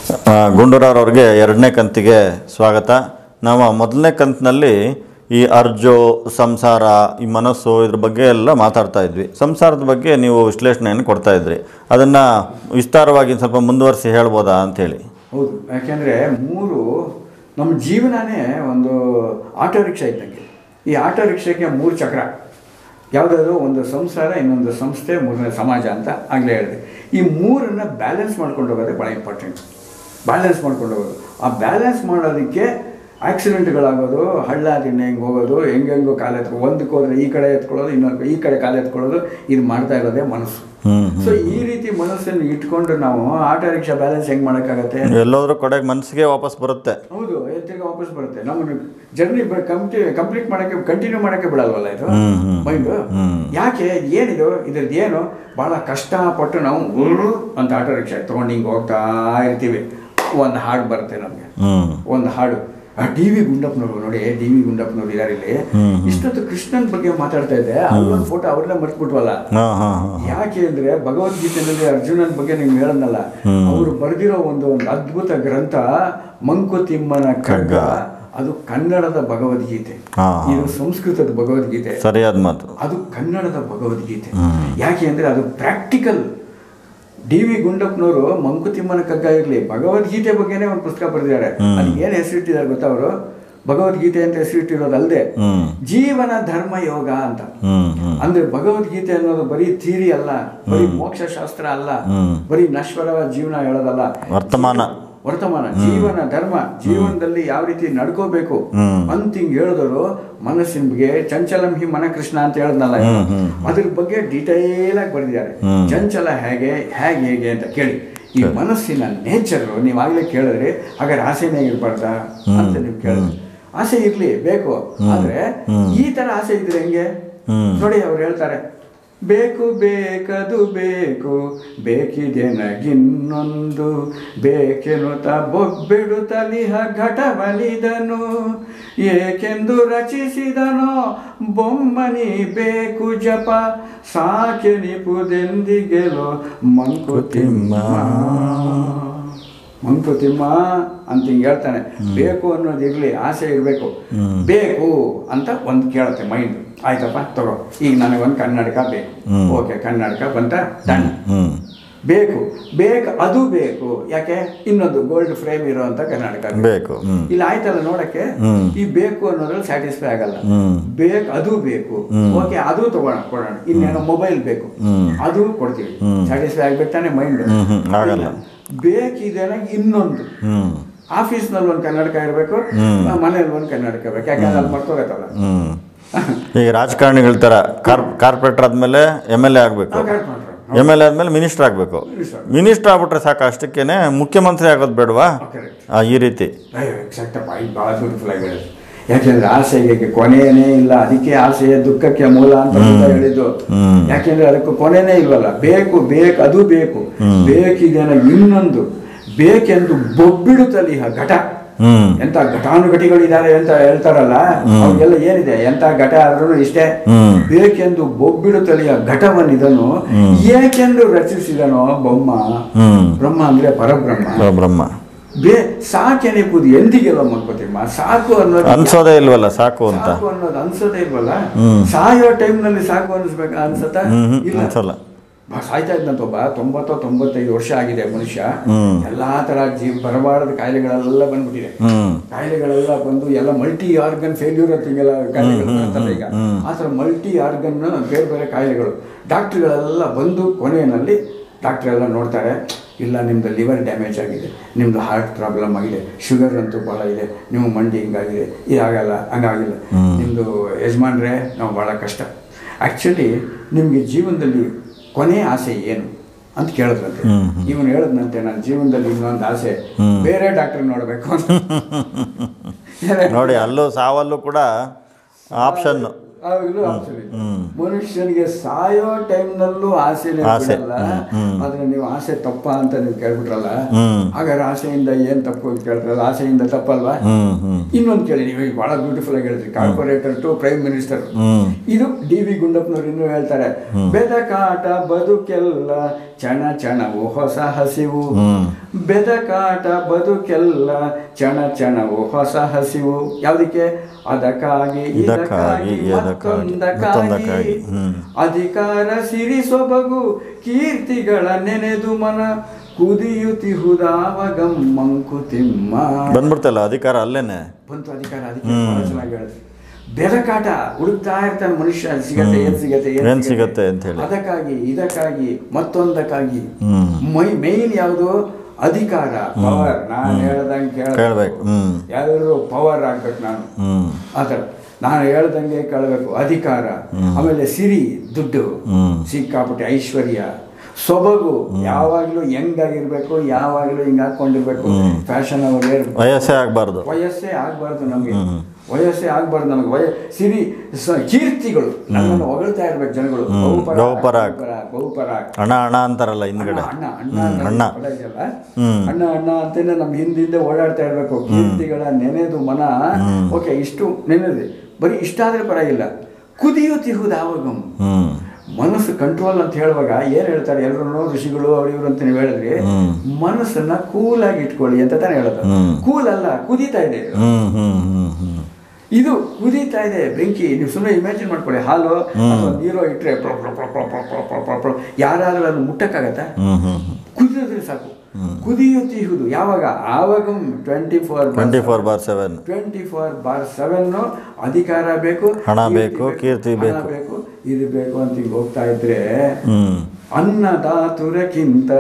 ಆ, ಗುಂಡೂರಾವ್ರವ್ರಿಗೆ ಎರಡನೇ ಕಂತಿಗೆ ಸ್ವಾಗತ ನಾವು ಮೊದಲನೇ ಕಂತಿನಲ್ಲಿ ಈ ಅರ್ಜು ಸಂಸಾರ ಈ ಮನಸ್ಸು ಇದ್ರ ಬಗ್ಗೆ ಎಲ್ಲ ಮಾತಾಡ್ತಾ ಇದ್ವಿ ಸಂಸಾರದ ಬಗ್ಗೆ ನೀವು ವಿಶ್ಲೇಷಣೆಯನ್ನು ಕೊಡ್ತಾ ಇದ್ರಿ ಅದನ್ನು ವಿಸ್ತಾರವಾಗಿ ಸ್ವಲ್ಪ ಮುಂದುವರಿಸಿ ಹೇಳ್ಬೋದಾ ಅಂಥೇಳಿ ಹೌದು ಯಾಕೆಂದರೆ ಮೂರು ನಮ್ಮ ಜೀವನನೇ ಒಂದು ಆಟೋ ರಿಕ್ಷಾ ಇದ್ದಂಗೆ ಈ ಆಟೋ ರಿಕ್ಷಾಗೆ ಮೂರು ಚಕ್ರ ಯಾವುದಾದ್ರು ಒಂದು ಸಂಸಾರ ಇನ್ನೊಂದು ಸಂಸ್ಥೆ ಮೂರನೇ ಸಮಾಜ ಅಂತ ಆಗಲೇ ಹೇಳಿದೆ ಈ ಮೂರನ್ನು ಬ್ಯಾಲೆನ್ಸ್ ಮಾಡ್ಕೊಂಡು ಹೋಗೋದೇ ಭಾಳ ಇಂಪಾರ್ಟೆಂಟ್ ಬ್ಯಾಲೆನ್ಸ್ ಮಾಡ್ಕೊಂಡು ಹೋಗೋದು ಆ ಬ್ಯಾಲೆನ್ಸ್ ಮಾಡೋದಕ್ಕೆ ಆಕ್ಸಿಡೆಂಟ್ಗಳಾಗೋದು ಹಳ್ಳ ದಿನ ಹೆಂಗೆ ಹೋಗೋದು ಹೆಂಗೆಂಗೋ ಕಾಲು ಎತ್ಕೊ ಒಂದಕ್ಕೆ ಹೋದ್ರೆ ಈ ಕಡೆ ಎತ್ಕೊಳ್ಳೋದು ಇನ್ನೊಂದು ಈ ಕಡೆ ಕಾಲು ಎತ್ಕೊಳ್ಳೋದು ಇದು ಮಾಡ್ತಾ ಇರೋದೇ ಮನಸ್ಸು ಹ್ಮ್, ಸೊ ಈ ರೀತಿ ಮನಸ್ಸನ್ನು ಇಟ್ಕೊಂಡು ನಾವು ಆಟೋ ರಿಕ್ಷಾ ಬ್ಯಾಲೆನ್ಸ್ ಹೆಂಗೆ ಮಾಡೋಕ್ಕಾಗತ್ತೆ ಎಲ್ಲೋದ್ರೂ ಕಡೆಗೆ ಮನಸ್ಸಿಗೆ ವಾಪಸ್ ಬರುತ್ತೆ ಹೌದು ತಿರ್ಗಿ ವಾಪಸ್ ಬರುತ್ತೆ ನಮ್ಮನ್ನು ಜರ್ನಿ ಕಂಪ್ಲೀ ಕಂಪ್ಲೀಟ್ ಮಾಡೋಕ್ಕೆ ಕಂಟಿನ್ಯೂ ಮಾಡೋಕ್ಕೆ ಬಿಡಲ್ವಲ್ಲ ಇದು ಹ್ಮ್, ಹ್ಮ್. ಮೈಂಡು ಹ್ಮ್. ಯಾಕೆ ಏನಿದು ಇದ್ರದ್ದು ಏನು ಭಾಳ ಕಷ್ಟಪಟ್ಟು ನಾವು ಉರು ಅಂತ ಆಟೋ ರಿಕ್ಷಾ ತೊಗೊಂಡು ಹಿಂಗೆ ಹೋಗ್ತಾ ಇರ್ತೀವಿ ಒಂದು ಹಾಡು ಬರುತ್ತೆ ನಮಗೆ ಹ್ಞೂ ಒಂದು ಹಾಡು ಡಿ ವಿ ಗುಂಡಪ್ಪನವರು ನೋಡಿ ಡಿ ವಿ ಗುಂಡಪ್ಪನವರು ಇದಾರೆ ಇಲ್ಲಿ ಹ್ಮ್. ಇಷ್ಟೊತ್ತು ಕೃಷ್ಣನ್ ಬಗ್ಗೆ ಮಾತಾಡ್ತಾ ಇದ್ದೆ ಅಲ್ಲೊಂದು ಫೋಟೋ ಅವ್ರನ್ನ ಮರ್ತ್ಬಿಟ್ವಲ್ಲ ಹಾಂ ಹಾಂ ಹಾಂ ಯಾಕೆ ಅಂದ್ರೆ ಭಗವದ್ಗೀತೆಯಲ್ಲಿ ಅರ್ಜುನನ್ ಬಗ್ಗೆ ನಿಮ್ಗೆ ಹೇಳದ್ನಲ್ಲ ಅವರು ಬರೆದಿರೋ ಒಂದು ಒಂದು ಅದ್ಭುತ ಗ್ರಂಥ ಮಂಕುತಿಮ್ಮನ ಖಡ್ಗ ಅದು ಕನ್ನಡದ ಭಗವದ್ಗೀತೆ ಹಾ, ಹಾ. ಇದು ಸಂಸ್ಕೃತದ ಭಗವದ್ಗೀತೆ ಸರಿಯಾದ ಮಾತು ಅದು ಕನ್ನಡದ ಭಗವದ್ಗೀತೆ ಹ್ಮ್. ಯಾಕೆ ಅಂದ್ರೆ ಅದು ಪ್ರಾಕ್ಟಿಕಲ್ ಡಿ ವಿ ಗುಂಡಪ್ಪನವರು ಮಂಕುತಿಮ್ಮನ ಕಗ್ಗ ಇರಲಿ ಭಗವದ್ಗೀತೆ ಬಗ್ಗೆನೇ ಒಂದು ಪುಸ್ತಕ ಬರೆದಿದ್ದಾರೆ ಅದಕ್ಕೆ ಏನು ಹೆಸರಿಟ್ಟಿದ್ದಾರೆ ಗೊತ್ತಾ ಅವರು ಭಗವದ್ಗೀತೆ ಅಂತ ಹೆಸರಿಟ್ಟಿರೋದಲ್ಲದೆ ಹ್ಞೂ ಜೀವನ ಧರ್ಮ ಯೋಗ ಅಂತ ಹ್ಞೂ ಹ್ಞೂ ಅಂದ್ರೆ ಭಗವದ್ಗೀತೆ ಅನ್ನೋದು ಬರೀ ಥಿಯರಿ ಅಲ್ಲ ಬರೀ ಮೋಕ್ಷ ಶಾಸ್ತ್ರ ಅಲ್ಲ ಹ್ಮ್. ಬರೀ ನಶ್ವರವಾದ ಜೀವನ ಹೇಳೋದಲ್ಲ ವರ್ತಮಾನ ವರ್ತಮಾನ ಜೀವನ ಧರ್ಮ ಜೀವನದಲ್ಲಿ ಯಾವ ರೀತಿ ನಡ್ಕೋಬೇಕು ಹ್ಮ್. ಅಂತ ಹಿಂಗ್ ಹೇಳಿದವರು ಮನಸ್ಸಿನ ಬಗ್ಗೆ ಚಂಚಲಂ ಹಿ ಮನ ಕೃಷ್ಣ ಅಂತ ಹೇಳದ್ನಲ್ಲ ಈಗ. ಹ್ಮ್, ಹ್ಮ್. ಅದ್ರ ಬಗ್ಗೆ ಡೀಟೇಲ್ ಆಗಿ ಬರೆದಿದ್ದಾರೆ ಹ್ಮ್. ಚಂಚಲ ಹೇಗೆ ಹೇಗೆ ಹೇಗೆ ಅಂತ ಕೇಳಿ ಈ ಮನಸ್ಸಿನ ನೇಚರ್ ನೀವಾಗಲೇ ಕೇಳಿದ್ರಿ ಹಾಗಾದ್ರೆ ಆಸೆನೇ ಇರಬಾರ್ದಾ ಅಂತ ನೀವು ಕೇಳಿದ್ರಿ ಆಸೆ ಇರ್ಲಿ ಬೇಕು ಆದ್ರೆ ಈ ತರ ಆಸೆ ಇದ್ರೆ ಹೆಂಗೆ ಹ್ಮ್. ನೋಡಿ ಅವ್ರು ಹೇಳ್ತಾರೆ ಬೇಕು ಬೇಕದು ಬೇಕು ಬೇಕಿದೆ ನಗಿನ್ನೊಂದು ಬೇಕೆನ್ನುತ್ತ ಬೊಬ್ಬಿಡುತ್ತಲಿಹ ಘಟವನಿದನು ಏಕೆಂದು ರಚಿಸಿದನೋ ಬೊಮ್ಮನಿ ಬೇಕು ಜಪ ಸಾಕೆ ನಿಪುದೆಂದಿಗೆಲೋ ಮಂಕುತಿಮ್ಮ ಮಂಕುತಿಮ್ಮ ಅಂತ ಹಿಂಗೆ ಹೇಳ್ತಾನೆ ಬೇಕು ಅನ್ನೋದು ಇರಲಿ ಆಸೆ ಇರಬೇಕು ಬೇಕು ಅಂತ ಒಂದು ಕೇಳುತ್ತೆ ಮೈಂಡ್ ಆಯ್ತಪ್ಪ ತಗೋ ಈಗ ನನಗೆ ಒಂದು ಕನ್ನಡಕ ಬೇಕು ಹ್ಮ್. ಓಕೆ ಕನ್ನಡಕ ಬಂತ ಡನ್ ಹ್ಞೂ ಬೇಕು ಬೇಕು ಅದು ಬೇಕು ಯಾಕೆ ಇನ್ನೊಂದು ಗೋಲ್ಡ್ ಫ್ರೇಮ್ ಇರೋಂಥ ಕನ್ನಡಕ ಬೇಕು. ಬೇಕು ಹ್ಞೂ ಇಲ್ಲಿ ಆಯ್ತಲ್ಲ ನೋಡಕ್ಕೆ ಹ್ಮ್. ಈ ಬೇಕು ಅನ್ನೋದ್ರಲ್ಲಿ ಸ್ಯಾಟಿಸ್ಫೈ ಆಗಲ್ಲ ಹ್ಮ್. ಬೇಕು ಅದು ಬೇಕು ಹ್ಮ್. ಓಕೆ ಅದು ತಗೋಣ ಕೊಡೋಣ ಇನ್ನೇನೋ ಮೊಬೈಲ್ ಬೇಕು ಹ್ಮ್. ಅದು ಕೊಡ್ತೀವಿ ಹ್ಮ್. ಸ್ಯಾಟಿಸ್ಫೈ ಆಗ್ಬೇಕು ತಾನೆ ಮೈಂಡ್ ಹ್ಮ್, ಹ್ಮ್, ಆಗಲ್ಲ. ಬೇಕಿದೆ ಇನ್ನೊಂದು ಹ್ಞೂ ಆಫೀಸ್ನಲ್ಲಿ ಒಂದು ಕನ್ನಡಕ ಇರಬೇಕು ಹ್ಮ್. ಮನೇಲಿ ಒಂದು ಕನ್ನಡಕ ಬೇಕು ಯಾಕಂದ್ರೆ ಅಲ್ಲಿ ಮರ್ತೋಗತ್ತಲ್ಲ ಹ್ಞೂ ಈಗ ರಾಜಕಾರಣಿಗಳ ಥರ ಕಾರ್ ಕಾರ್ಪೊರೇಟರ್ ಆದಮೇಲೆ ಎಮ್ ಎಲ್ ಎ ಆಗಬೇಕು ಎಮ್ ಎಲ್ ಎ ಆದಮೇಲೆ ಮಿನಿಸ್ಟರ್ ಆಗಬೇಕು Minister. ಮಿನಿಸ್ಟರ್ ಆಗ್ಬಿಟ್ರೆ ಸಾಕು ಅಷ್ಟಕ್ಕೇನೆ ಮುಖ್ಯಮಂತ್ರಿ ಆಗೋದು ಬೇಡವಾ ಕರೆಕ್ಟ್ ಆ, ಈ ರೀತಿ ಎಕ್ಸಾಕ್ಟ್ ಪಾಯಿಂಟ್ ಭಾಳ ಬ್ಯೂಟಿಫುಲ್ ಆಗಿ ಹೇಳಿದ್ರು ಯಾಕೆಂದ್ರೆ ಆಸೆಗೆ ಕೊನೆಯೇ ಇಲ್ಲ ಅದಕ್ಕೆ ಆಸೆಯ ದುಃಖಕ್ಕೆ ಮೂಲ ಅಂತ ಕೂಡ ಹೇಳಿದ್ದು ಹ್ಮ್. ಯಾಕೆಂದ್ರೆ ಅದಕ್ಕೆ ಕೊನೆನೇ ಇಲ್ವಲ್ಲ ಬೇಕು ಬೇಕು ಅದು ಬೇಕು ಬೇಕಿದೇನ ಇನ್ನೊಂದು ಬೇಕೆಂದು ಬೊಬ್ಬಿಡುತ್ತಲ್ಲಿ ಆ ಘಟ ಹ್ಞೂ ಎಂತ ಘಟಾನುಘಟಿಗಳಿದ್ದಾರೆ ಅಂತ ಹೇಳ್ತಾರಲ್ಲ ಅವ್ರಿಗೆಲ್ಲ ಏನಿದೆ ಎಂತ ಘಟ ಆದ್ರೂ ಇಷ್ಟೇ ಹ್ಮ್. ಬೇಕೆಂದು ಬೊಬ್ಬಿಡುತ್ತಲಿಯ ಘಟವನ್ನಿದನು ಏಕೆಂದು ರಚಿಸಿದನೋ ಬೊಮ್ಮ ಹ್ಞೂ ಬ್ರಹ್ಮ ಅಂದ್ರೆ ಪರಬ್ರಹ್ಮ ಬ್ರಹ್ಮ ಬೇ ಸಾಕೆನಿಪುದು ಎಂದಿಗೆಲ್ಲ ಮಂಕೋತಿಮ್ಮ ಸಾಕು ಅನ್ನೋದು ಅನ್ಸೋದೇ ಇಲ್ವಲ್ಲ ಸಾಕು ಅಂತ ಸಾಕು ಅನ್ನೋದು ಅನ್ಸೋದೇ ಇಲ್ವಲ್ಲ ಹ್ಮ್. ಸಾಯೋ ಟೈಮ್ನಲ್ಲಿ ಸಾಕು ಅನ್ಸ್ಬೇಕ ಅನ್ಸತ್ತ ಹ್ಮ್ ಹ್ಮ್, ಇಲ್ಲ ಅನ್ಸಲ್ಲ ಬಾ- ಸಾಯ್ತಾ ಇದ್ದಂತ ಒಬ್ಬ ತೊಂಬತ್ತೋ ತೊಂಬತ್ತೈದು ವರ್ಷ ಆಗಿದೆ ಮನುಷ್ಯ ಹ್ಮ್. ಎಲ್ಲಾ ತರ ಜೀವ ಬರಬಾರದ ಕಾಯಿಲೆಗಳೆಲ್ಲ ಬಂದ್ಬಿಟ್ಟಿದೆ ಹ್ಞೂ ಕಾಯಿಲೆಗಳೆಲ್ಲ ಬಂದು ಎಲ್ಲ ಮಲ್ಟಿ ಆರ್ಗನ್ ಫೇಲ್ಯೂರ್ ಅಂತ ಹಿಂಗೆಲ್ಲ ಕಾಯಿಲೆಗಳು ಬರ್ತಲ್ಲ ಈಗ ಆ ಥರ ಮಲ್ಟಿ ಆರ್ಗನ್ ಬೇರೆ ಬೇರೆ ಕಾಯಿಲೆಗಳು ಡಾಕ್ಟ್ರುಗಳೆಲ್ಲ ಬಂದು ಕೊನೆಯಲ್ಲಿ ಡಾಕ್ಟ್ರ್ ಎಲ್ಲ ನೋಡ್ತಾರೆ ಇಲ್ಲ ನಿಮ್ಮದು ಲಿವರ್ ಡ್ಯಾಮೇಜ್ ಆಗಿದೆ ನಿಮ್ಮದು ಹಾರ್ಟ್ ಪ್ರಾಬ್ಲಮ್ ಆಗಿದೆ ಶುಗರ್ ಅಂತೂ ಭಾಳ ಇದೆ ನಿಮ್ಮ ಮಂಡಿ ಹಿಂಗಾಗಿದೆ ಇದಾಗಲ್ಲ ಹಂಗಾಗಿಲ್ಲ ನಿಮ್ಮದು ಯಜಮಾನ್ರೆ ನಾವು ಭಾಳ ಕಷ್ಟ ಆ್ಯಕ್ಚುಲಿ ನಿಮಗೆ ಜೀವನದಲ್ಲಿ ಕೊನೆ ಆಸೆ ಏನು ಅಂತ ಕೇಳಿದ್ರಂತೆ ಇವನು ಹೇಳಿದ್ನಂತೆ ನನ್ನ ಜೀವನದಲ್ಲಿ ಇನ್ನೊಂದು ಆಸೆ ಬೇರೆ ಡಾಕ್ಟರ್ ನೋಡಬೇಕು ಅಂತ ನೋಡಿ ಅಲ್ಲೂ ಸಾವಲ್ಲೂ ಕೂಡ ಆಪ್ಷನ್ನು ಆವಾಗಲೂ absolute. ಮನುಷ್ಯನಿಗೆ ಸಾಯೋ ಟೈಮ್ನಲ್ಲೂ ಆಸೆನೇ ಆಸೆ. ಬಿಡಲ್ಲ ಹ್ಮ್, ಹ್ಮ್. ಆದ್ರೆ ನೀವು ಆಸೆ ತಪ್ಪ ಅಂತ ನೀವು ಕೇಳ್ಬಿಟ್ರಲ್ಲ ಹ್ಮ್. ಹಾಗಾದ್ರೆ ಆಸೆಯಿಂದ ಏನ್ ತಪ್ಪು ಅಂತ ಕೇಳ್ತಾರಲ್ಲ ಆಸೆಯಿಂದ ತಪ್ಪಲ್ವಾ ಹ್ಮ್ ಹ್ಮ್ ಇನ್ನೊಂದು ಕೇಳಿ ನೀವು ಈಗ ಬಹಳ ಬ್ಯೂಟಿಫುಲ್ ಆಗಿ ಹೇಳಿದ್ರಿ corporator to prime minister hmm ಇದು ಡಿ ವಿ ಗುಂಡಪ್ಪನವ್ರು ಇನ್ನೂ ಹೇಳ್ತಾರೆ ಬೆದಕಾಟ ಬದುಕೆಲ್ಲ ಚಣ ಚಣವು ಹೊಸ ಹಸಿವು ಹ್ಮ್. ಬೆದಕಾಟ ಬದುಕೆಲ್ಲ ಚಣ ಚಣವು ಹೊಸ ಹಸಿವು ಯಾವುದಕ್ಕೆ ಅದಕ್ಕಾಗಿ ಇದಕ್ಕಾಗಿ, ಇದಕ್ಕಾಗಿ ಎದಕ್ಕಾಗಿ, ಮತ್ತೊಂದಕ್ಕಾಗಿ ಮತ್ತೊಂದಕ್ಕಾಗಿ. ಹ್ಮ್. ಅಧಿಕಾರ ಸಿರಿ ಸೊಬಗು ಕೀರ್ತಿಗಳ ನೆನೆದು ಮನ ಕುದಿಯುತಿಹುದಾವಗಂ ಮಂಕುತಿಮ್ಮ ಬಂದ್ಬಿಡ್ತಲ್ಲ ಅಧಿಕಾರ ಅಲ್ಲೇನೆ ಬಂತು ಅಧಿಕಾರ ಅದಕ್ಕೆ ಬಹಳ ಚೆನ್ನಾಗಿ ಹೇಳಿದ್ರಿ ಬೆದಕಾಟ ಹುಡುಕ್ತಾ ಇರ್ತಾನೆ ಮನುಷ್ಯ ಸಿಗತ್ತೆ ಏನ್ ಸಿಗತ್ತೆ ಏನ್ ಸಿಗತ್ತೆ ಅಂತ ಹೇಳಿ. ಅದಕ್ಕಾಗಿ ಇದಕ್ಕಾಗಿ ಮತ್ತೊಂದಕ್ಕಾಗಿ ಹ್ಮ್. ಮೈ ಮೇನ್ ಯಾವುದು ಅಧಿಕಾರ ಪವರ್ ನಾನು ಹೇಳ್ದಂಗೆ ಕೇಳ್ಬೇಕು. ಹ್ಮ್. ಎಲ್ಲರೂ ಪವರ್ ಆಗ್ಬೇಕು ನಾನು ಹ್ಮ್ ಆ ಥರ ನಾನು ಹೇಳ್ದಂಗೆ ಕೇಳಬೇಕು ಅಧಿಕಾರ ಆಮೇಲೆ ಸಿರಿ ದುಡ್ಡು ಹ್ಮ್. ಸಿಕ್ಕಾಪಟ್ಟೆ ಐಶ್ವರ್ಯ ಸೊಬಗು ಯಾವಾಗಲೂ ಹೆಂಗಾಗಿರ್ಬೇಕು ಯಾವಾಗಲೂ ಹಿಂಗೆ ಹಾಕೊಂಡಿರ್ಬೇಕು ಫ್ಯಾಷನ್ ಅವರೇ ವಯಸ್ಸೇ ಆಗಬಾರ್ದು ವಯಸ್ಸೇ ಆಗಬಾರ್ದು ನಮಗೆ ವಯಸ್ಸೇ ಆಗಬಾರ್ದು ನಮಗೆ ವಯ ಸಿರಿ ಸ- ಕೀರ್ತಿಗಳು ನನ್ನನ್ನು ಹೊಗಳ್ತಾ ಇರ್ಬೇಕು ಜನಗಳು ಬಹುಪರಾಗ್, ಬಹುಪರಾಗ್. ಬಹುಪರಾಗ್, ಬಹುಪರಾಗ್. ಅಣ್ಣ ಅಣ್ಣ ಅಂತಾರಲ್ಲ ಹಿಂದ್ಗಡೆ ಅಣ್ಣ ಅಣ್ಣ ಹ್ಮ್, ಅಂತ ಅಣ್ಣ ಪದ ಇದೆಯಲ್ಲ, ಹ್ಮ್. ಅಣ್ಣ ಅಣ್ಣ ಅಂತಲೇ ನಮ್ ಹಿಂದಿಂದೆ ಓಡಾಡ್ತಾ ಇರ್ಬೇಕು ಕೀರ್ತಿಗಳ ನೆನೆದು ಮನ ಓಕೆ ಇಷ್ಟು ನೆನೆದೆ ಬರೀ ಇಷ್ಟಾದ್ರೆ ಪರವಾಗಿಲ್ಲ ಕುದಿಯುತ್ತಿಹುದು ಆವಾಗಂ ಹ್ಮ್ ಮನಸ್ಸು ಕಂಟ್ರೋಲ್ ಅಂತ ಹೇಳುವಾಗ ಏನ್ ಹೇಳ್ತಾರೆ ಎಲ್ಲರೂ ಋಷಿಗಳು ಅವ್ರು ಇವ್ರು ಅಂತ ನೀವು ಹೇಳಿದ್ರಿ ಮನಸ್ಸನ್ನ ಕೂಲಾಗಿ ಇಟ್ಕೊಳ್ಳಿ ಅಂತ ತಾನೇ ಹೇಳೋದು ಹ್ಮ್. ಕೂಲ್ ಅಲ್ಲ ಕುದೀತಾ ಇದೆ ಹ್ಮ್ ಹ್ಮ್ ಹ್ಮ್ ಹ್ಮ್ ಇದು ಕುದೀತಾ ಇದೆ ಬೆಂಕಿ ನೀವು ಸುಮ್ಮನೆ ಇಮ್ಯಾಜಿನ್ ಮಾಡ್ಕೊಳ್ಳಿ ಹಾಲು ಅಥವಾ ನೀರು ಇಟ್ಟರೆ ಯಾರಾದ್ರೂ ಅದನ್ನು ಮುಟ್ಟಕ್ಕಾಗತ್ತಾ ಹ್ಮ್ ಹ್ಮ್ ಕುದಿದ್ರೆ ಸಾಕು ಕುದಿಯುತ್ತಿಹುದು ಯಾವಾಗ ಆವಾಗ twenty four twenty four bar seven twenty four bar seven ಅಧಿಕಾರ ಬೇಕು ಹಣ ಕೀರ್ತಿ ಬೇಕು, ಕೀರ್ತಿ ಹಣ ಬೇಕು. ಬೇಕು ಇದು ಬೇಕು ಅಂತ ಹಿಂಗ್ ಹೋಗ್ತಾ ಇದ್ರೆ ಹ್ಮ್ ಅನ್ನದಾತುರಕ್ಕಿಂತ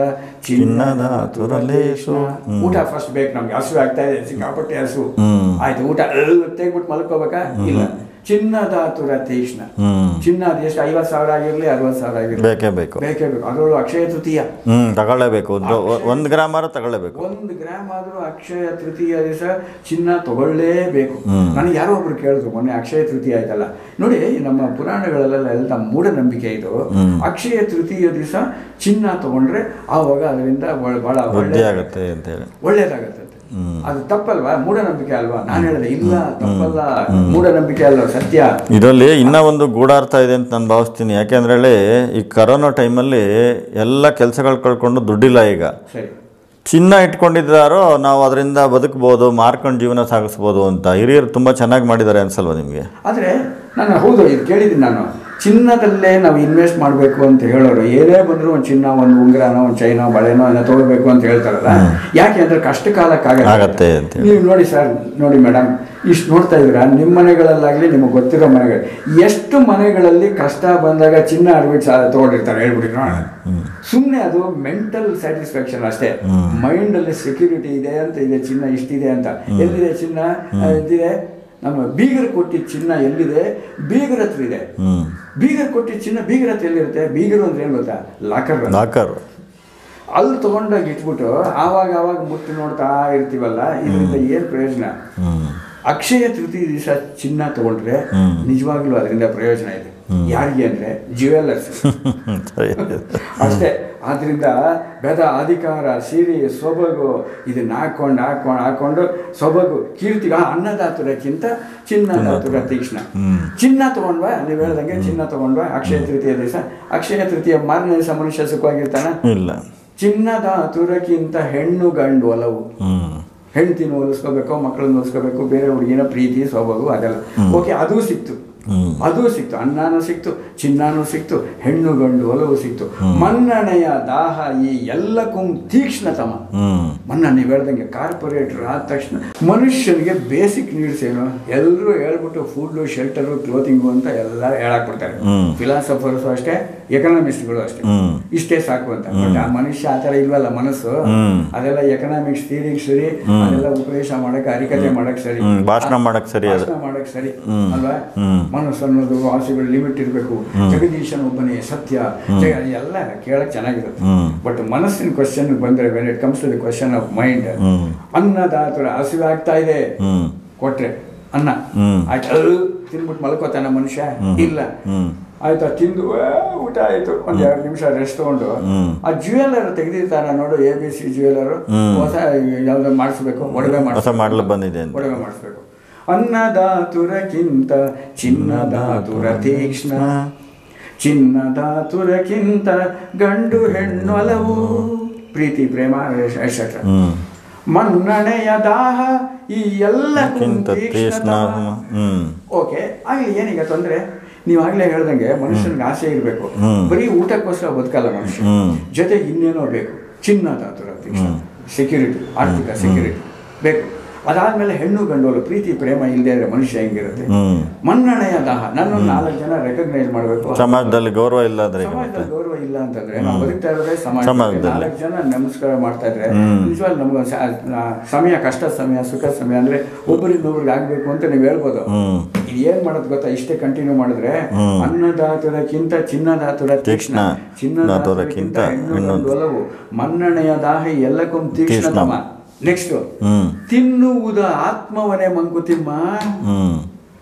ಚಿನ್ನದಾತುರ ಲೇಸು. ಹ್ಮ್. ಊಟ ಫಸ್ಟ್ ಬೇಕು ನಮ್ಗೆ ಹಸು ಆಗ್ತಾ ಇದೆ ಸಿಕ್ಕಾಪಟ್ಟೆ ಹಸು ಹ್ಮ್. ಆಯ್ತು ಊಟ ತೆಗ್ಬಿಟ್ಟು ಮಲ್ಕೋಬೇಕಾ ಇಲ್ಲ ಚಿನ್ನದಾತುರ ತೀಕ್ಷ್ಣ ಹ್ಮ್ ಚಿನ್ನ ಅದು ಎಷ್ಟು ಐವತ್ತು ಸಾವಿರ ಆಗಿರ್ಲಿ ಅರವತ್ತು ಸಾವಿರ ಆಗಿರ್ಲಿ ಬೇಕೇ ಬೇಕು ಬೇಕೇ ಬೇಕು ಅದರಲ್ಲೂ ಅಕ್ಷಯ ತೃತೀಯ ಹ್ಮ್ ತಗೊಳ್ಳೇಬೇಕು ಒಂದು ಒಂದು ಗ್ರಾಮಾರ ತಗೊಳ್ಳೇಬೇಕು ಒಂದು ಗ್ರಾಮ್ ಆದ್ರೂ ಅಕ್ಷಯ ತೃತೀಯ ದಿವಸ ಚಿನ್ನ ತಗೊಳ್ಳೇಬೇಕು ನನಗೆ ಯಾರೋ ಒಬ್ರು ಕೇಳಿದ್ರು ಮೊನ್ನೆ ಅಕ್ಷಯ ತೃತೀಯ ಆಯ್ತಲ್ಲ ನೋಡಿ ನಮ್ಮ ಪುರಾಣಗಳಲ್ಲೆಲ್ಲ ಎಲ್ಲ ಮೂಢನಂಬಿಕೆ ಇದು ಅಕ್ಷಯ ತೃತೀಯ ದಿವಸ ಚಿನ್ನ ತಗೊಂಡ್ರೆ ಆವಾಗ ಅದರಿಂದ ಒಳ್- ಬಹಳ ವೃದ್ಧಿ ಒಳ್ಳೆ ಆಗುತ್ತೆ ಅಂತ ಹೇಳಿ ಒಳ್ಳೇದಾಗತ್ತೆ ಅದು ತಪ್ಪಲ್ವಾ ಮೂಢನಂಬಿಕೆ ಅಲ್ವಾ ನಾನು ಹೇಳಿದೆ ಇಲ್ಲ ತಪ್ಪಲ್ಲ ಮೂಢನಂಬಿಕೆ ಅಲ್ವಾ ಸತ್ಯ ಇದರಲ್ಲಿ ಇನ್ನೂ ಒಂದು ಗೂಢಾರ್ಥ ಇದೆ ಅಂತ ನಾನು ಭಾವಿಸ್ತೀನಿ ಯಾಕೆಂದ್ರೆ ಹೇಳಿ ಈ ಕರೋನಾ ಟೈಮಲ್ಲಿ ಎಲ್ಲ ಕೆಲಸಗಳು ಕಳ್ಕೊಂಡು ದುಡ್ಡಿಲ್ಲ ಈಗ ಸರಿ ಚಿನ್ನ ಇಟ್ಕೊಂಡಿದ್ದಾರೋ ನಾವು ಅದರಿಂದ ಬದುಕ್ಬೋದು ಮಾರ್ಕೊಂಡು ಜೀವನ ಸಾಗಿಸ್ಬೋದು ಅಂತ ಹಿರಿಯರು ತುಂಬ ಚೆನ್ನಾಗಿ ಮಾಡಿದ್ದಾರೆ ಅನ್ಸಲ್ವಾ ನಿಮಗೆ ಆದರೆ ನಾನು ಹೌದು ಇದು ಕೇಳಿದ್ದೀನಿ ನಾನು ಚಿನ್ನದಲ್ಲೇ ನಾವು ಇನ್ವೆಸ್ಟ್ ಮಾಡಬೇಕು ಅಂತ ಹೇಳೋರು ಏನೇ ಬಂದರೂ ಒಂದು ಚಿನ್ನ ಒಂದು ಉಂಗುರನೋ ಒಂದು ಚೈನೋ ಬಳೆನೋ ಏನೋ ತಗೋಬೇಕು ಅಂತ ಹೇಳ್ತಾರಲ್ಲ ಯಾಕೆ ಅಂದರೆ ಕಷ್ಟ ಕಾಲಕ್ಕಾಗತ್ತೆ ಆಗತ್ತೆ ಅಂತೇಳಿ ನೀವು ನೋಡಿ ಸರ್ ನೋಡಿ ಮೇಡಮ್ ಇಷ್ಟು ನೋಡ್ತಾ ಇದ್ದೀರಾ ನಿಮ್ಮ ಮನೆಗಳಲ್ಲಾಗಲಿ ನಿಮಗೆ ಗೊತ್ತಿರೋ ಮನೆಗಳು ಎಷ್ಟು ಮನೆಗಳಲ್ಲಿ ಕಷ್ಟ ಬಂದಾಗ ಚಿನ್ನ ಅಡ್ಬಿಟ್ಟು ಸಾ ತೊಗೊಂಡಿರ್ತಾರೆ ಹೇಳ್ಬಿಡಿ ನೋಡೋಣ ಸುಮ್ಮನೆ ಅದು ಮೆಂಟಲ್ ಸ್ಯಾಟಿಸ್ಫ್ಯಾಕ್ಷನ್ ಅಷ್ಟೇ ಮೈಂಡಲ್ಲಿ ಸೆಕ್ಯೂರಿಟಿ ಇದೆ ಅಂತ ಇದೆ ಚಿನ್ನ ಇಷ್ಟಿದೆ ಅಂತ ಎಲ್ಲಿದೆ ಚಿನ್ನ ಆ, ಎಲ್ಲಿದೆ ನಮ್ಮ ಬೀಗರು ಕೊಟ್ಟಿದ್ದ ಚಿನ್ನ ಎಲ್ಲಿದೆ ಬೀಗರ ಹತ್ರ ಇದೆ ಹ್ಮ್ ಬೀಗರು ಕೊಟ್ಟಿದ್ದ ಚಿನ್ನ ಬೀಗರ ಹತ್ರ ಎಲ್ಲಿರುತ್ತೆ ಬೀಗರು ಅಂದ್ರೆ ಏನು ಗೊತ್ತಾ ಲಾಕರ್ ಲಾಕರ್ ಅಲ್ಲಿ ತಗೊಂಡಾಗ ಇಟ್ಬಿಟ್ಟು ಆವಾಗ ಆವಾಗ ಮುಟ್ಟಿ ನೋಡ್ತಾ ಇರ್ತೀವಲ್ಲ ಇದರಿಂದ ಏನು ಪ್ರಯೋಜನ ಹ್ಮ್ ಅಕ್ಷಯ ತೃತೀಯ ದಿವಸ ಚಿನ್ನ ತಗೊಂಡ್ರೆ ಹ್ಮ್. ನಿಜವಾಗ್ಲೂ ಅದರಿಂದ ಪ್ರಯೋಜನ ಇದೆ ಯಾರಿಗೆ ಅಂದ್ರೆ ಜ್ಯುವೆಲ್ಲರ್ಸ್ ಸರಿ ಅಷ್ಟೇ ಆದ್ರಿಂದ ಬೆದ ಅಧಿಕಾರ ಸಿರಿ ಸೊಬಗು ಇದನ್ನ ಹಾಕೊಂಡು ಹಾಕೊಂಡು ಹಾಕೊಂಡು ಸೊಬಗು ಕೀರ್ತಿಗ ಅನ್ನದಾತುರಕ್ಕಿಂತ ಚಿನ್ನದಾತುರ ತೀಕ್ಷ್ಣ ಚಿನ್ನ ತಗೊಂಡ್ವಾ ನೀವು ಹೇಳ್ದಂಗೆ ಚಿನ್ನ ತಗೊಂಡ್ವಾ ಅಕ್ಷಯ ತೃತೀಯ ದಿವಸ ಅಕ್ಷಯ ತೃತೀಯ ಮಾರನೇ ದಿವಸ ಮನುಷ್ಯ ಸುಖವಾಗಿರ್ತಾನ ಇಲ್ಲ ಚಿನ್ನದಾತುರಕ್ಕಿಂತ ಹೆಣ್ಣು ಗಂಡು ಒಲವು ಹ್ಮ್ ಹೆಂಡ್ತಿನ ಹೋಲಿಸ್ಕೋಬೇಕು ಮಕ್ಕಳನ್ನ ಹೋಲಿಸ್ಕೋಬೇಕು ಬೇರೆ ಹುಡುಗಿನ ಪ್ರೀತಿ ಸೊಬಗು ಅದೆಲ್ಲ ಓಕೆ ಅದು ಸಿಕ್ತು ಹ್ಮ್. ಅದು ಸಿಕ್ತು ಅನ್ನನೂ ಸಿಕ್ತು ಚಿನ್ನಾನು ಸಿಕ್ತು ಹೆಣ್ಣು ಗಂಡು ಒಲವು ಸಿಕ್ತು ಮನ್ನಣೆಯ ದಾಹ ಈ ಎಲ್ಲಕ್ಕೂ ತೀಕ್ಷ್ಣತಮ ಹ್ಮ್ ಮೊನ್ನ ನೀವು ಹೇಳ್ದಂಗೆ ಕಾರ್ಪೊರೇಟರ್ ಆದ ತಕ್ಷಣ ಮನುಷ್ಯನಿಗೆ ಬೇಸಿಕ್ ನೀಡ್ಸ್ ಏನು ಎಲ್ಲರೂ ಹೇಳ್ಬಿಟ್ಟು ಫುಡ್ಡು ಶೆಲ್ಟರು ಕ್ಲೋತಿಂಗು ಅಂತ ಎಲ್ಲ ಹೇಳಾಕ್ಬಿಡ್ತಾರೆ ಹ್ಮ್. ಫಿಲಾಸಫರ್ಸು ಅಷ್ಟೇ ಎಕನಾಮಿಸ್ಟ್ಗಳು ಅಷ್ಟೇ ಹ್ಮ್. ಇಷ್ಟೇ ಸಾಕು ಅಂತ ಬಟ್ ಆ ಮನುಷ್ಯ ಆ ಥರ ಇಲ್ವಲ್ಲ ಮನಸ್ಸು ಹ್ಮ್. ಅದೆಲ್ಲ ಎಕನಾಮಿಕ್ಸ್ ಥಿಯರಿಗೆ ಸರಿ ಅದೆಲ್ಲ ಉಪದೇಶ ಮಾಡಕ್ ಅರಿಕತೆ ಮಾಡಕ್ ಸರಿ ಹ್ಮ್ ಭಾಷಣ ಮಾಡಕ್ ಸರಿ ಅದು ಭಾಷಣ ಮಾಡಕ್ ಸರಿ ಹ್ಮ್. ಅಲ್ವಾ ಹ್ಮ್. ಮನಸ್ಸು ಅನ್ನೋದು ಆಸೆಗಳು ಲಿಮಿಟ್ ಇರಬೇಕು ಜಗದೀಶನ ಒಬ್ಬನೇ ಸತ್ಯ ಜಗ- ಎಲ್ಲ ಕೇಳಕ್ ಚೆನ್ನಾಗಿರುತ್ತೆ ಹ್ಮ್. ಬಟ್ ಮನಸ್ಸಿನ ಕ್ವಶನ್ ಬಂದ್ರೆ when it comes to the question of mind hmm ಅನ್ನದಾತರ ಹಸಿವೆ ಆಗ್ತಾ ಇದೆ ಹ್ಮ್ ಕೊಟ್ರೆ ಅನ್ನ ಹ್ಮ್. ಆಯ್ತು ಅಳು ತಿನ್ಬಿಟ್ಟು ಮಲ್ಕೋತಾನ ಮನುಷ್ಯ ಇಲ್ಲ ಹ್ಮ್ ಆಯ್ತಾ ತಿಂದು ಆ, ಊಟ ಆಯ್ತು ಒಂದ್ ಎರಡು ನಿಮಿಷ ರೆಸ್ಟ್ ತಗೊಂಡು ಹ್ಮ್. ಆ ಜ್ಯುವೆಲರ್ ತೆಗೆದಿರ್ತಾರ ನೋಡು ಎ ಬಿ ಸಿ ಜ್ಯುವೆಲರ್ ಹ್ಮ್. ಹೊಸ ಯಾವ್ದೋ ಮಾಡಿಸ್ಬೇಕು ಒಡವೆ ಹೊಸ ಮಾಡಿಸ್ಬೇಕು ಮಾಡಲು ಬಂದಿದೆ ಅಂತ ಒಡವೆ ಮಾಡಿಸ್ಬೇಕು ಅನ್ನದಾತುರಕ್ಕಿಂತ ಚಿನ್ನದಾತುರ ತೀಕ್ಷ್ಣ ಚಿನ್ನದಾತುರಕ್ಕಿಂತ ಗಂಡು ಹೆಣ್ಣು ಹಲವು ಪ್ರೀತಿ ಪ್ರೇಮ ಎಕ್ಸೆಟ್ರಾ ಹ್ಮ್ ಮನ್ನಣೆಯ ದಾಹ ಈ ಎಲ್ಲಕ್ಕಿಂತ ಕ್ಕಿಂತ ತೀಕ್ಷ್ಣ ಹ್ಮ್ ಓಕೆ ಆಗ್ಲಿ ಏನೀಗ ತೊಂದ್ರೆ ನೀವು ಆಗ್ಲೇ ಹೇಳ್ದಂಗೆ ಮನುಷ್ಯನಿಗೆ ಆಸೆ ಇರಬೇಕು ಹ್ಮ್. ಬರೀ ಊಟಕ್ಕೋಸ್ಕರ ಬದುಕಲ್ಲ ಮನುಷ್ಯ ಹ್ಮ್. ಜೊತೆಗೆ ಇನ್ನೇನೋ ಬೇಕು ಚಿನ್ನದ ಆತುರ ಸೆಕ್ಯೂರಿಟಿ ಆರ್ಥಿಕ ಸೆಕ್ಯೂರಿಟಿ ಬೇಕು ಅದಾದ್ಮೇಲೆ ಹೆಣ್ಣು ಗಂಡೋಲು ಪ್ರೀತಿ ಪ್ರೇಮ ಇಲ್ಲದೆ ಇದ್ರೆ ಮನುಷ್ಯ ಹೆಂಗಿರುತ್ತೆ ಹ್ಮ್ ಮನ್ನಣೆಯ ದಾಹ ನನ್ನನ್ನು ನಾಲ್ಕು ಜನ ರೆಕಗ್ನೈಸ್ ಮಾಡಬೇಕು ಸಮಾಜದಲ್ಲಿ ಗೌರವ ಇಲ್ಲಾದ್ರೆ ಈಗ ಮತ್ತೆ ಸಮಾಜದಲ್ಲಿ ಗೌರವ ಇಲ್ಲ ಅಂತಂದ್ರೆ ನಾವು ಬದುಕ್ತಾ ಇರೋದೇ ಸಮಾಜ ಸಮಾಜದಲ್ಲಿ. ನಾಲ್ಕು ಜನ ನಮಸ್ಕಾರ ಮಾಡ್ತಾ ಇದ್ರೆ ಹ್ಮ್. ನಿಜವಾಗ್ ನಮ್ಗೆ ಸ- ಆ, ಸಮಯ ಕಷ್ಟ ಸಮಯ ಸುಖ ಸಮಯ ಅಂದ್ರೆ ಒಬ್ಬರಿಂದೊಬ್ರಿಗೆ ಆಗ್ಬೇಕು ಅಂತ ನೀವು ಹೇಳ್ಬೋದು ಹ್ಮ್ ಇದು ಏನ್ ಮಾಡೋದು ಗೊತ್ತಾ ಇಷ್ಟೇ ಕಂಟಿನ್ಯೂ ಮಾಡಿದ್ರೆ ಹ್ಮ್. ಅನ್ನದಾತುರಕ್ಕಿಂತ ಚಿನ್ನದಾತುರ ತೀಕ್ಷ್ಣ, ಚಿನ್ನದಾತುರಕ್ಕಿಂತ ಹೆಣ್ಣು ಹೆಣ್ಣು ಗಂಡು ಒಲವು ಮನ್ನಣೆಯ ದಾಹ ಎಲ್ಲಕ್ಕೂ ತೀಕ್ಷ್ಣತಮ ನೆಕ್ಸ್ಟ್ ಹ್ಮ್ ತಿನ್ನುವುದ ಆತ್ಮವನೇ ಮಂಕುತಿಮ್ಮ ಹ್ಮ್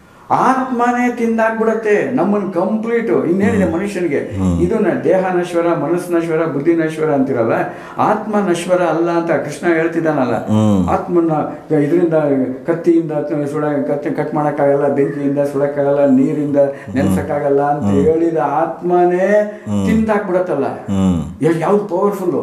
ಆತ್ಮನೇ ತಿಂದಾಕ್ಬಿಡತ್ತೆ ನಮ್ಮನ್ನು ಕಂಪ್ಲೀಟ್ ಇನ್ನೇನಿದೆ ಮನುಷ್ಯನಿಗೆ ಇದು ನ- ದೇಹ ನಶ್ವರ ಮನಸ್ಸು ನಶ್ವರ ಬುದ್ಧಿ ನಶ್ವರ ಅಂತಿರಲ್ಲ ಆತ್ಮ ನಶ್ವರ ಅಲ್ಲ ಅಂತ ಕೃಷ್ಣ ಹೇಳ್ತಿದ್ದಾನಲ್ಲ ಹ್ಮ್. ಆತ್ಮನ್ನ ಇದರಿಂದ ಕತ್ತಿಯಿಂದ ತ- ಸುಡ ಕತ್ತಿ ಕಟ್ ಮಾಡೋಕ್ಕಾಗಲ್ಲ ಬೆಂಕಿಯಿಂದ ಸುಡಕ್ಕಾಗಲ್ಲ ನೀರಿಂದ ನೆನ್ಸಕ್ಕಾಗಲ್ಲ ಅಂತ ಹೇಳಿದ ಆತ್ಮನೇ ತಿಂದಾಕ್ಬಿಡತ್ತಲ್ಲ ಹ್ಮ್ ಎ- ಯಾವ್ದು ಪವರ್ಫುಲ್ಲು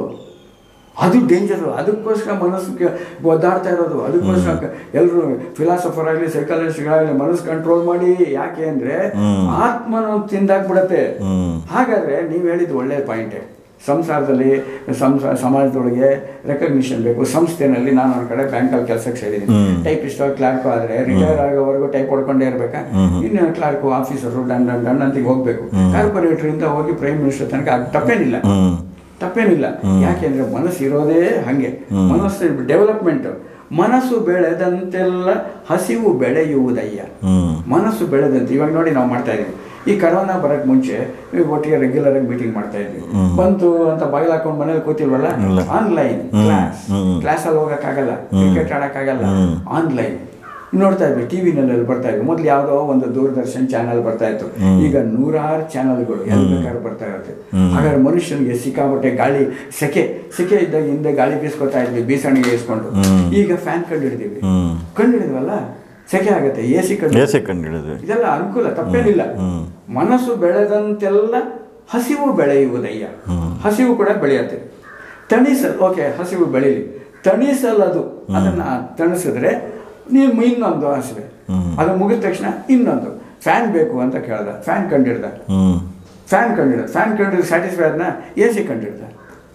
ಅದು ಡೇಂಜರು ಅದಕ್ಕೋಸ್ಕರ ಮನಸ್ಸಿಗೆ ಒದ್ದಾಡ್ತಾ ಇರೋದು ಅದಕ್ಕೋಸ್ಕರ ಎಲ್ಲರೂ ಫಿಲಾಸಫರ್ ಆಗಲಿ ಸೈಕಾಲಜಿಸ್ಟ್ಗಳಾಗಲಿ ಮನಸ್ಸು ಕಂಟ್ರೋಲ್ ಮಾಡಿ ಯಾಕೆ ಅಂದ್ರೆ ಹ್ಮ್. ಆತ್ಮನು ತಿಂದಾಕ್ಬಿಡತ್ತೆ ಹ್ಮ್ ಹಾಗಾದ್ರೆ ನೀವು ಹೇಳಿದ್ದು ಒಳ್ಳೆಯ ಪಾಯಿಂಟೇ ಸಂಸಾರದಲ್ಲಿ ಸಂಸ ಸಮಾಜದೊಳಗೆ ರೆಕಗ್ನಿಷನ್ ಬೇಕು ಸಂಸ್ಥೆನಲ್ಲಿ ನಾನು ಒಂದು ಕಡೆ ಬ್ಯಾಂಕಲ್ಲಿ ಕೆಲಸಕ್ಕೆ ಸೇರಿದ್ದೀನಿ ಹ್ಮ್. ಟೈಪಿಸ್ಟ್ ಕ್ಲಾರ್ಕ್ ಆದರೆ ರಿಟೈರ್ ಆಗೋವರೆಗೂ ಟೈಪ್ ಹೊಡ್ಕೊಂಡೇ ಇರಬೇಕಾ ಇನ್ನು clerk officer done done done ಅಂತ ಹೋಗ್ಬೇಕು ಕಾರ್ಪೊರೇಟರಿಂದ ಹೋಗಿ ಪ್ರೈಮ್ ಮಿನಿಸ್ಟರ್ ತನಕ ಅದು ತಪ್ಪೇನಿಲ್ಲ ಹ್ಮ್ ತಪ್ಪೇನಿಲ್ಲ ಯಾಕೆಂದ್ರೆ ಮನಸ್ಸು ಇರೋದೇ ಹಂಗೆ ಮನಸ್ಸು ಡೆವಲಪ್ಮೆಂಟ್ ಮನಸ್ಸು ಬೆಳೆದಂತೆಲ್ಲ ಹಸಿವು ಬೆಳೆಯುವುದಯ್ಯ ಹ್ಮ್ ಮನಸ್ಸು ಬೆಳೆದಂತೆ ಇವಾಗ ನೋಡಿ ನಾವು ಮಾಡ್ತಾ ಇದೀವಿ ಈ ಕರೋನಾ ಬರಕ್ ಮುಂಚೆ ಈ ಒಟ್ಟಿಗೆ ರೆಗ್ಯುಲರ್ ಆಗಿ ಮೀಟಿಂಗ್ ಮಾಡ್ತಾ ಇದ್ವಿ ಬಂತು ಅಂತ ಬಾಗಿಲು ಹಾಕೊಂಡು ಮನೇಲಿ ಕೂತಿಲ್ವಲ್ಲ ಇಲ್ಲ. ಆನ್ಲೈನ್ ಹ್ಮ್. ಕ್ಲಾಸ್ ಹ್ಮ್. ಕ್ಲಾಸಲ್ಲಿ ಹೋಗಕ್ಕಾಗಲ್ಲ ಕ್ರಿಕೆಟ್ ಆಡಕ್ಕಾಗಲ್ಲ ಹ್ಮ್. ಆನ್ಲೈನ್ ನೋಡ್ತಾ ಇದ್ವಿ ಟಿವಿನಲ್ಲಿ ಬರ್ತಾ ಇದ್ವಿ ಮೊದ್ಲು ಯಾವುದೋ ಒಂದು ದೂರದರ್ಶನ್ ಚಾನಲ್ ಬರ್ತಾ ಇತ್ತು ಈಗ ನೂರಾರು ಚಾನಲ್ಗಳು ಎಲ್ಲಿ ಬೇಕಾದ್ರೂ ಬರ್ತಾ ಇರುತ್ತೆ ಹಾಗಾದ್ರೆ ಮನುಷ್ಯನಿಗೆ ಸಿಕ್ಕಾಪಟ್ಟೆ ಗಾಳಿ ಸೆಕೆ ಸೆಕೆ ಇದ್ದಾಗ ಹಿಂದೆ ಗಾಳಿ ಬೀಸ್ಕೊತಾ ಇದ್ವಿ ಬೀಸಣಿಗೆ ಇಸ್ಕೊಂಡು ಈಗ ಫ್ಯಾನ್ ಕಂಡು ಹಿಡಿದೀವಿ ಹ್ಮ್ ಕಂಡು ಹಿಡಿದ್ವಲ್ಲ ಸೆಕೆ ಆಗತ್ತೆ ಎ ಸಿ ಕಂಡು ಎ ಸಿ ಕಂಡು ಹಿಡಿದ್ವಿ ಇದೆಲ್ಲ ಅನುಕೂಲ ತಪ್ಪೇನಿಲ್ಲ ಹ್ಮ್. ಮನಸ್ಸು ಬೆಳೆದಂತೆಲ್ಲ ಹಸಿವು ಬೆಳೆಯುವುದಯ್ಯ ಹಸಿವು ಕೂಡ ಬೆಳೆಯುತ್ತೆ ತಣಿಸಲ್ ಓಕೆ ಹಸಿವು ಬೆಳೀಲಿ ತಣಿಸಲದು ಅದನ್ನ ತಣಿಸಿದ್ರೆ ನೀವು ಇನ್ನೊಂದು ಹಸಿವೆ ಅದು ಮುಗಿದ ತಕ್ಷಣ ಇನ್ನೊಂದು ಫ್ಯಾನ್ ಬೇಕು ಅಂತ ಕೇಳ್ದ ಫ್ಯಾನ್ ಕಂಡಿಡ್ದ ಹ್ಮ್ ಫ್ಯಾನ್ ಕಂಡಿಡ್ದ ಫ್ಯಾನ್ ಕಂಡಿದ್ದು ಸ್ಯಾಟಿಸ್ಫೈ ಆದ್ನ ಎ ಸಿ ಕಂಡಿಡ್ದ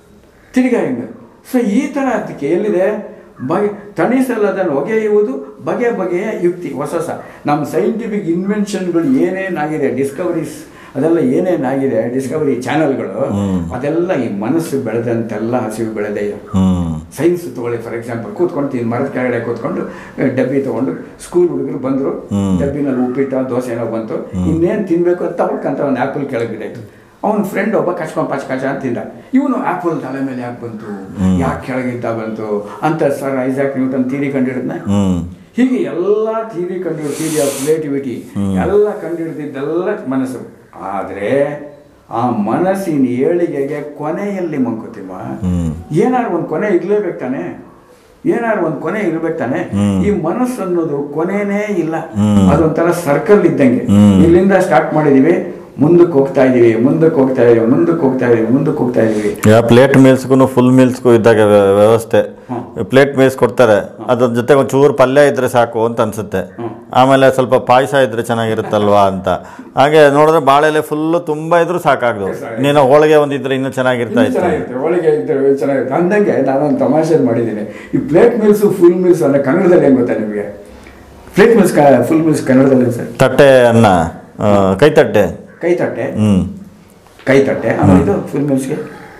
ತಿರ್ಗಾ ಹಿಂಗೆ ಸೊ ಈ ಥರ ಅದಕ್ಕೆ ಎಲ್ಲಿದೆ ಬಗೆ ತಣಿಸಲದನ್ನು ಒಗೆಯುವುದು ಬಗೆ ಬಗೆಯ ಯುಕ್ತಿ ಹೊಸ ಹೊಸ ನಮ್ಮ ಸೈಂಟಿಫಿಕ್ ಇನ್ವೆನ್ಷನ್ಗಳು ಏನೇನಾಗಿದೆ ಡಿಸ್ಕವರೀಸ್ ಅದೆಲ್ಲ ಏನೇನಾಗಿದೆ ಡಿಸ್ಕವರಿ ಚಾನಲ್ಗಳು ಅದೆಲ್ಲ ಈ ಮನಸ್ಸು ಬೆಳೆದಂತೆಲ್ಲ ಹಸಿವು ಬೆಳೆದೆಯ ಹ್ಮ್ ಸೈನ್ಸ್ ತಗೊಳ್ಳಿ ಫಾರ್ ಎಕ್ಸಾಂಪಲ್ ಕೂತ್ಕೊಂಡು ತಿನ್ ಮರದ ಕೆಳಗಡೆ ಕೂತ್ಕೊಂಡು ಆ, ಡಬ್ಬಿ ತಗೊಂಡು ಸ್ಕೂಲ್ ಹುಡುಗರು ಬಂದರು ಹ್ಮ್. ಡಬ್ಬಿನಲ್ಲಿ ಉಪ್ಪಿಟ್ಟು ದೋಸೆ ಏನೋ ಬಂತು ಇನ್ನೇನು ತಿನ್ಬೇಕು ಅಂತ ತಗೊಳ್ಕಂತ ಒಂದು ಆ್ಯಪಲ್ ಕೆಳಗೆ ಬಿದ್ದಾಯ್ತು ಅವನ ಫ್ರೆಂಡ್ ಒಬ್ಬ ಕಚ್ಕೊಂಡ್ ಪಚ ಕಚ ಅಂತ ತಿಂದ ಇವನು ಆ್ಯಪಲ್ ತಲೆ ಮೇಲೆ ಯಾಕೆ ಬಂತು ಯಾಕೆ ಕೆಳಗಿದ್ದ ಬಂತು ಅಂತ ಸರ್ ಐಸಾಕ್ ನ್ಯೂಟನ್ ತೀರಿ ಕಂಡಿಡಿದ್ನ ಹ್ಮ್ ಹೀಗೆ ಎಲ್ಲ ಥಿಯರಿ ಕಂಡು ಥಿಯರಿ ಆಫ್ ರಿಲೇಟಿವಿಟಿ ಎಲ್ಲ ಕಂಡುಹಿಡಿದಿದ್ದೆಲ್ಲ ಮನಸ್ಸು ಆದರೆ ಆ ಮನಸ್ಸಿನ ಏಳಿಗೆಗೆ ಕೊನೆಯಲ್ಲಿ ಮಂಕುತಿಮ್ಮ ಹ್ಮ್ ಏನಾದ್ರು ಒಂದು ಕೊನೆ ಇರ್ಲೇಬೇಕು ತಾನೆ ಏನಾದ್ರು ಒಂದು ಕೊನೆ ಇರ್ಬೇಕು ತಾನೆ ಈ ಮನಸ್ಸು ಅನ್ನೋದು ಕೊನೆನೇ ಇಲ್ಲ ಹ್ಮ್. ಅದೊಂಥರ ಸರ್ಕಲ್ ಇದ್ದಂಗೆ ಹ್ಮ್. ಇಲ್ಲಿಂದ ಸ್ಟಾರ್ಟ್ ಮಾಡಿದೀವಿ ಮುಂದಕ್ಕೆ ಹೋಗ್ತಾ ಇದೀವಿ ಮುಂದಕ್ಕೆ ಹೋಗ್ತಾ ಇದೀವಿ ಮುಂದಕ್ಕೆ ಹೋಗ್ತಾ ಇದೀವಿ ಮುಂದಕ್ಕೆ ಹೋಗ್ತಾ ಇದೀವಿ ಯಾ ಪ್ಲೇಟ್ ಮೀಲ್ಸ್ಗೂ ಫುಲ್ ಮೀಲ್ಸ್ಗೂ ಇದ್ದಾಗ ವ್ಯ- ವ್ಯವಸ್ಥೆ ಹ್ಮ್. ಪ್ಲೇಟ್ ಮೀಲ್ಸ್ ಕೊಡ್ತಾರೆ ಅದ್ರ ಜೊತೆ ಒಂದು ಚೂರು ಪಲ್ಯ ಇದ್ರೆ ಸಾಕು ಅಂತ ಅನ್ಸುತ್ತೆ ಹ್ಮ್. ಆಮೇಲೆ ಸ್ವಲ್ಪ ಪಾಯಸ ಇದ್ರೆ ಚೆನ್ನಾಗಿರುತ್ತಲ್ವಾ ಅಂತ ಹಾಗೆ ನೋಡಿದ್ರೆ ಬಾಳೆಲೆ ಫುಲ್ಲು ತುಂಬ ಇದ್ರೂ ಸಾಕಾಗ್ದು ನೀನು ಹೋಳಿಗೆ ಒಂದಿದ್ರೆ ಇನ್ನೂ ಚೆನ್ನಾಗಿರ್ತಾ ಇನ್ನೂ ಇತ್ತು ಚೆನ್ನಾಗಿರುತ್ತೆ ಒಳಗೆ ಇದ್ದರೆ ಚೆನ್ನಾಗಿರುತ್ತೆ ಅಂದಂಗೆ ನಾನೊಂದು ತಮಾಷೆ ಮಾಡಿದ್ದೀನಿ ಈ ಪ್ಲೇಟ್ ಮಿಲ್ಸು ಫುಲ್ ಮಿಲ್ಸ್ ಅನ್ನೋ ಕನ್ನಡದಲ್ಲಿ ಏನು ಗೊತ್ತಾ ನಿಮಗೆ ಪ್ಲೇಟ್ ಮಿಲ್ಸ್ ಫುಲ್ ಮಿಲ್ಸ್ ಕನ್ನಡದಲ್ಲಿ ಏನು ಸರ್ ತಟ್ಟೆ ಅನ್ನ ಆ, ಕೈ ತಟ್ಟೆ ಕೈ ತಟ್ಟೆ ಹ್ಞೂ ಕೈ ತಟ್ಟೆ ಆಮೇಲೆ ಇದು ಫುಲ್ ಮಿಲ್ಸ್ಗೆ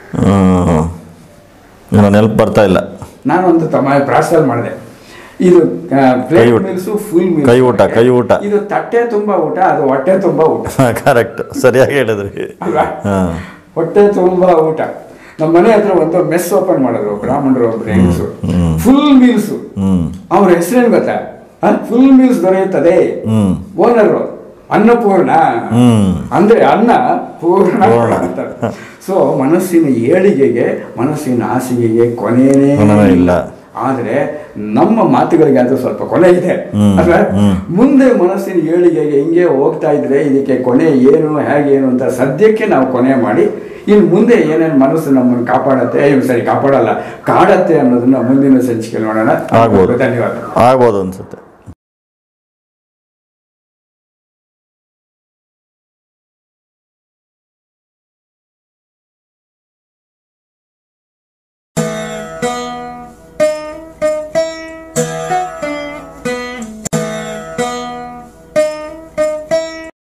ಏನೋ ನೆನಪು ಬರ್ತಾ ಇಲ್ಲ ನಾನೊಂದು ತಮ್ಮ ಪ್ರಾಸಲ್ ಮಾಡಿದೆ ಇದು ಪ್ಲೇಟ್ ಕೈ ಊಟ. ಮಿಲ್ಸು ಫುಲ್ ಮಿಲ್ಸ್ ಕೈ ಊಟ, ಕೈ ಊಟ. ಇದು ತಟ್ಟೆ ತುಂಬಾ ಊಟ ಅದು ಹೊಟ್ಟೆ ತುಂಬಾ ಊಟ ಕರೆಕ್ಟ್ ಸರಿಯಾಗಿ ಹೇಳಿದ್ರಿ ಅಲ್ವಾ ಹಾಂ ಹೊಟ್ಟೆ ತುಂಬಾ ಊಟ ನಮ್ಮ ಮನೆ ಹತ್ರ ಒಂದು ಮೆಸ್ ಓಪನ್ ಮಾಡಿದ್ರು ಬ್ರಾಹ್ಮಣರು ಒಬ್ರು ಹೆಂಗಸು ಹ್ಮ್. ಫುಲ್ ಮೀಲ್ಸು ಹ್ಞೂ ಅವ್ರ ಹೆಸರೇನು ಗೊತ್ತಾ ಫುಲ್ ಮೀಲ್ಸ್ ದೊರೆಯುತ್ತದೆ ಹ್ಮ್ ಓನರು ಅನ್ನಪೂರ್ಣ ಹ್ಮ್ ಅಂದ್ರೆ ಅನ್ನ ಪೂರ್ಣ ಪೂರ್ಣ. ಅಂತಾರೆ ಸೊ ಮನಸ್ಸಿನ ಏಳಿಗೆಗೆ ಮನಸ್ಸಿನ ಹಾಸಿಗೆಗೆ ಕೊನೆಯೇ ಕೊನೆನೇ ಇಲ್ಲ. ಆದ್ರೆ ನಮ್ಮ ಮಾತುಗಳಿಗೆ ಅದು ಸ್ವಲ್ಪ ಕೊನೆ ಇದೆ ಹ್ಮ್, ಅಲ್ವಾ ಹ್ಮ್. ಮುಂದೆ ಮನಸ್ಸಿನ ಏಳಿಗೆಗೆ ಹಿಂಗೆ ಹೋಗ್ತಾ ಇದ್ರೆ ಇದಕ್ಕೆ ಕೊನೆ ಏನು ಹೇಗೆ ಏನು ಅಂತ ಸದ್ಯಕ್ಕೆ ನಾವು ಕೊನೆ ಮಾಡಿ ಇನ್ನು ಮುಂದೆ ಏನೇನು ಮನಸ್ಸು ನಮ್ಮನ್ನು ಕಾಪಾಡತ್ತೆ ಇವ್ ಸರಿ ಕಾಪಾಡಲ್ಲ ಕಾಡತ್ತೆ ಅನ್ನೋದನ್ನ ಮುಂದಿನ ಸಂಚಿಕೆ ನೋಡೋಣ ಆಗ್ಬೋದು ಧನ್ಯವಾದ ಆಗ್ಬೋದು ಅನ್ಸುತ್ತೆ